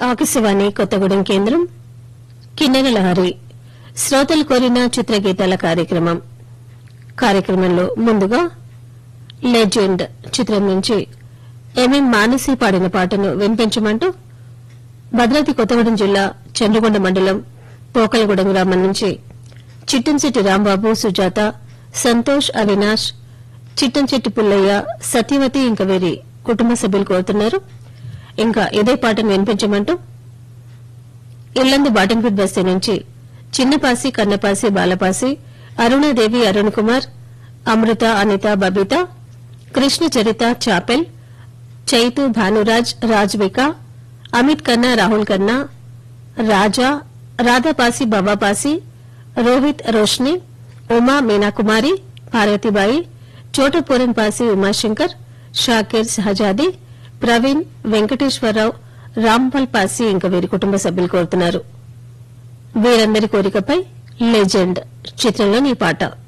ఆకాశవాణి కొత్తగూడెం కేంద్రం కిన్నెర లహరి శ్రోతలు కోరిన చిత్రగీతాల కార్యక్రమం కార్యక్రమంలో ముందుగా లెజెండ్ చిత్రం నుంచి ఎంఎం మానసి పాడిన పాటను వినిపించమంటూ భద్రాద్రి కొత్తగూడెం జిల్లా చంద్రగొండ మండలం పోకలగూడెం గ్రామం నుంచి చిట్టంశెట్టి రాంబాబు సుజాత సంతోష్ అవినాష్ చిట్టంశెట్టి పుల్లయ్య సత్యవతి ఇంకా వీరి కుటుంబ సభ్యులు కోరుతున్నారు ఇంకా ఇదే పాటను వినిపించమంటూ ఇల్లందు బాటన్పూర్ బస్తీ నుంచి చిన్నపాసి కన్నపాసి బాలపాసి అరుణాదేవి అరుణ్ కుమార్ అమృత అనిత బబిత కృష్ణ చరిత చాపెల్ చైతు భానురాజ్ రాజ్విక అమిత్ కన్నా రాహుల్ కన్నా రాజా రాధాపాసి బాబాపాసి రోహిత్ రోష్ని ఉమా మీనాకుమారి పార్వతీబాయి చోటపూరన్ పాసి ఉమాశంకర్ షాకీర్ షహజాది ప్రవీణ్ వెంకటేశ్వరరావు రాంపల్ పాసి ఇంకా వీరి కుటుంబ సభ్యులు కోరుతున్నారు వీరందరి కోరికపై లెజెండ్ చిత్రంలోని ఈ పాట